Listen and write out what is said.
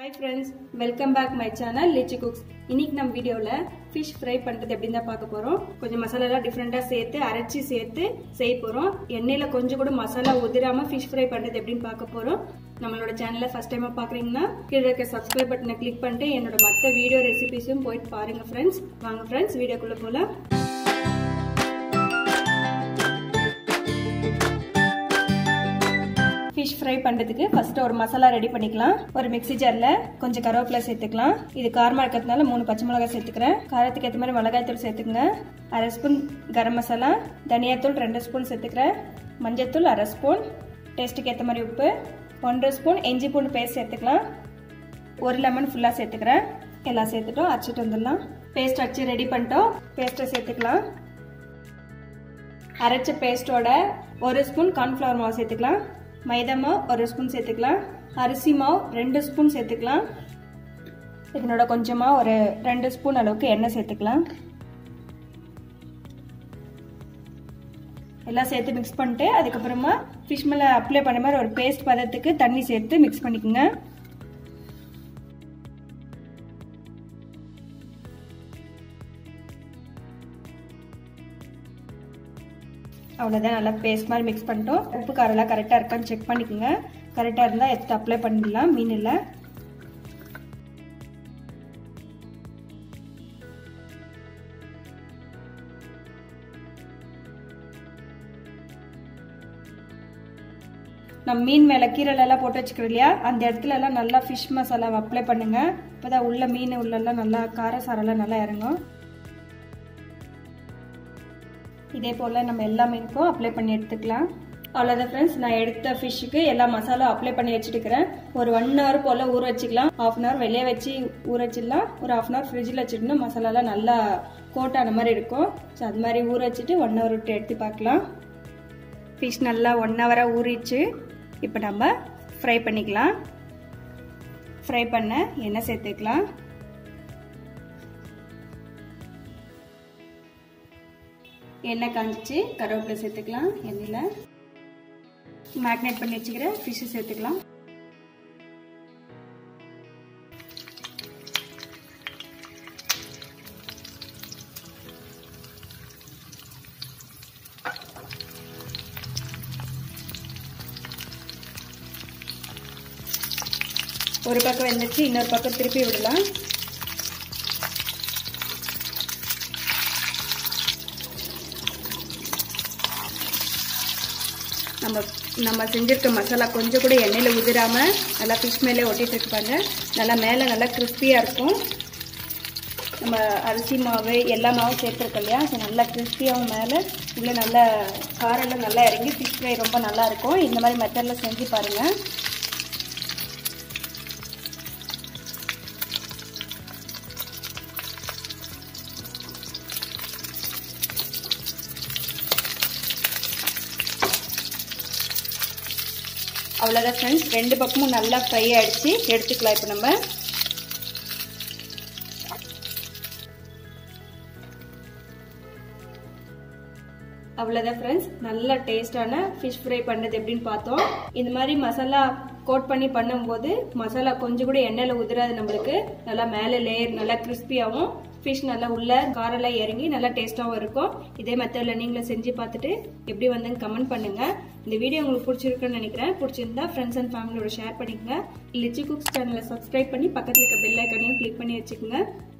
hi friends welcome back my channel Lichi Cooks இன்னைக்கு நம்ம வீடியோவில் ஃபிஷ் ஃப்ரை பண்ணுறது எப்படின்னு தான் பார்க்க போகிறோம் கொஞ்சம் மசாலாலாம் டிஃப்ரெண்ட்டாக சேர்த்து அரைச்சி சேர்த்து செய்ய போகிறோம் எண்ணெயில் கொஞ்சம் கூட மசாலா உதிராமல் ஃபிஷ் ஃப்ரை பண்ணுறது எப்படின்னு பார்க்க போகிறோம் நம்மளோட சேனலை ஃபஸ்ட் டைமாக பார்க்குறீங்கன்னா கீழே இருக்க சப்ஸ்கிரைப் பட்டனை கிளிக் பண்ணிட்டு என்னோட மற்ற வீடியோ ரெசிபிஸும் போயிட்டு பாருங்கள் ஃப்ரெண்ட்ஸ் வாங்க ஃப்ரெண்ட்ஸ் வீடியோக்குள்ளே போகலாம் ஃபிஷ் ஃப்ரை பண்ணுறதுக்கு ஃபஸ்ட்டு ஒரு மசாலா ரெடி பண்ணிக்கலாம் ஒரு மிக்ஸி ஜாரில் கொஞ்சம் கருவேப்பிலை சேர்த்துக்கலாம் இது காரமாக இருக்கிறதுனால மூணு பச்சை மிளகாய் சேர்த்துக்கிறேன் காரத்துக்கு ஏற்ற மாதிரி மிளகாய் தூள் சேர்த்துக்கங்க அரை ஸ்பூன் கரம் மசாலா தனியாத்தூள் ரெண்டு ஸ்பூன் சேர்த்துக்கிறேன் மஞ்சத்தூள் அரை ஸ்பூன் டேஸ்ட்டுக்கு ஏற்ற மாதிரி உப்பு ஒன்றரை ஸ்பூன் இஞ்சி பூண்டு பேஸ்ட் சேர்த்துக்கலாம் ஒரு லெமன் ஃபுல்லாக சேர்த்துக்கிறேன் எல்லாம் சேர்த்துட்டோம் அரைச்சிட்டு வந்துடலாம் பேஸ்ட் வச்சு ரெடி பண்ணிட்டோம் பேஸ்ட்டை சேர்த்துக்கலாம் அரைச்ச பேஸ்ட்டோட ஒரு ஸ்பூன் கார்ன்ஃப்ளவர் மாவு சேர்த்துக்கலாம் மைதா மாவு ஒரு ஸ்பூன் சேர்த்துக்கலாம் அரிசி மாவு ரெண்டு ஸ்பூன் சேர்த்துக்கலாம் இதனோட கொஞ்சமாக ஒரு ரெண்டு ஸ்பூன் அளவுக்கு எண்ணெய் சேர்த்துக்கலாம் எல்லாம் சேர்த்து மிக்ஸ் பண்ணிட்டு அதுக்கப்புறமா ஃபிஷ் மேலே அப்ளை பண்ண மாதிரி ஒரு பேஸ்ட் பதத்துக்கு தண்ணி சேர்த்து மிக்ஸ் பண்ணிக்கோங்க அவ்வளோதான் நல்லா பேஸ்ட் மாதிரி மிக்ஸ் பண்ணிட்டோம் உப்பு காரெல்லாம் கரெக்டாக இருக்கான்னு செக் பண்ணிக்கோங்க கரெக்டாக இருந்தால் எடுத்து அப்ளை பண்ணிடலாம் மீனில் நம்ம மீன் மேலே கீரைலெல்லாம் போட்டு வச்சுக்கிறோம் இல்லையா அந்த இடத்துல எல்லாம் நல்லா ஃபிஷ் மசாலாவை அப்ளை பண்ணுங்க இப்போதான் உள்ள மீன் உள்ளெல்லாம் நல்லா காரசாரெல்லாம் நல்லா இறங்கும் இதே போல் நம்ம எல்லா மீனுக்கும் அப்ளை பண்ணி எடுத்துக்கலாம் அவ்வளோதான் ஃப்ரெண்ட்ஸ் நான் எடுத்த ஃபிஷ்ஷுக்கு எல்லா மசாலா அப்ளை பண்ணி வச்சுட்டுக்கிறேன் ஒரு ஒன் ஹவர் போல் ஊற வச்சுக்கலாம் ஆஃப் அன் ஹவர் வெளியே வச்சு ஊற வச்சிடலாம் ஒரு ஆஃப் அன் ஹவர் ஃப்ரிட்ஜில் வச்சுட்டோம்னா மசாலாலாம் நல்லா கோட்டான மாதிரி இருக்கும் ஸோ அது மாதிரி ஊற வச்சுட்டு ஒன் ஹவர் விட்டு எடுத்து பார்க்கலாம் ஃபிஷ் நல்லா ஒன் ஹவராக ஊறிச்சு இப்போ நம்ம ஃப்ரை பண்ணிக்கலாம் ஃப்ரை பண்ண எண்ணெய் சேர்த்துக்கலாம் எண்ணெய் காஞ்சிச்சு கருவேப்பிலை சேர்த்துக்கலாம் எண்ணெயில் மேக்னேட் பண்ணி வச்சுக்கிற ஃபிஷ்ஷு சேர்த்துக்கலாம் ஒரு பக்கம் வெந்துச்சு இன்னொரு பக்கம் திருப்பி விடலாம் நம்ம நம்ம செஞ்சுருக்க மசாலா கொஞ்சம் கூட எண்ணெயில் உதிராமல் நல்லா ஃபிஷ் மேலே ஒட்டிட்டு இருப்பாங்க நல்லா மேலே நல்லா கிறிஸ்பியாக இருக்கும் நம்ம அரிசி மாவு எல்லா மாவும் சேர்த்துருக்கோம் இல்லையா ஸோ நல்லா கிறிஸ்பியாகவும் மேலே உள்ளே நல்லா காரெல்லாம் நல்லா இறங்கி ஃபிஷ் ஃப்ரை ரொம்ப நல்லாயிருக்கும் இந்த மாதிரி மெத்தடில் செஞ்சு பாருங்கள் அவ்வளோதான் ஃப்ரெண்ட்ஸ் ரெண்டு பக்கமும் நல்லா ஃப்ரை ஆகிடுச்சு எடுத்துக்கலாம் இப்போ நம்ம அவ்வளோதான் ஃப்ரெண்ட்ஸ் நல்ல டேஸ்டான ஃபிஷ் ஃப்ரை பண்ணுறது எப்படின்னு பார்த்தோம் இந்த மாதிரி மசாலா கோட் பண்ணி பண்ணும்போது மசாலா கொஞ்சம் கூட எண்ணெயில் உதிராது நம்மளுக்கு நல்லா மேலே லேயர் நல்லா கிறிஸ்பியாகவும் ஃபிஷ் நல்லா உள்ள காரெல்லாம் இறங்கி நல்லா டேஸ்ட்டாகவும் இருக்கும் இதே மெத்தடில் நீங்களும் செஞ்சு பார்த்துட்டு எப்படி வந்துன்னு கமெண்ட் பண்ணுங்கள் இந்த வீடியோ உங்களுக்கு பிடிச்சிருக்குன்னு நினைக்கிறேன் பிடிச்சிருந்தா ஃப்ரெண்ட்ஸ் அண்ட் ஃபேமிலியோட ஷேர் பண்ணிக்கோங்க லிச்சி குக்ஸ் சேனலை சப்ஸ்கிரைப் பண்ணி பக்கத்தில் இருக்க பெல் ஐக்கனையும் கிளிக் பண்ணி வச்சுக்கோங்க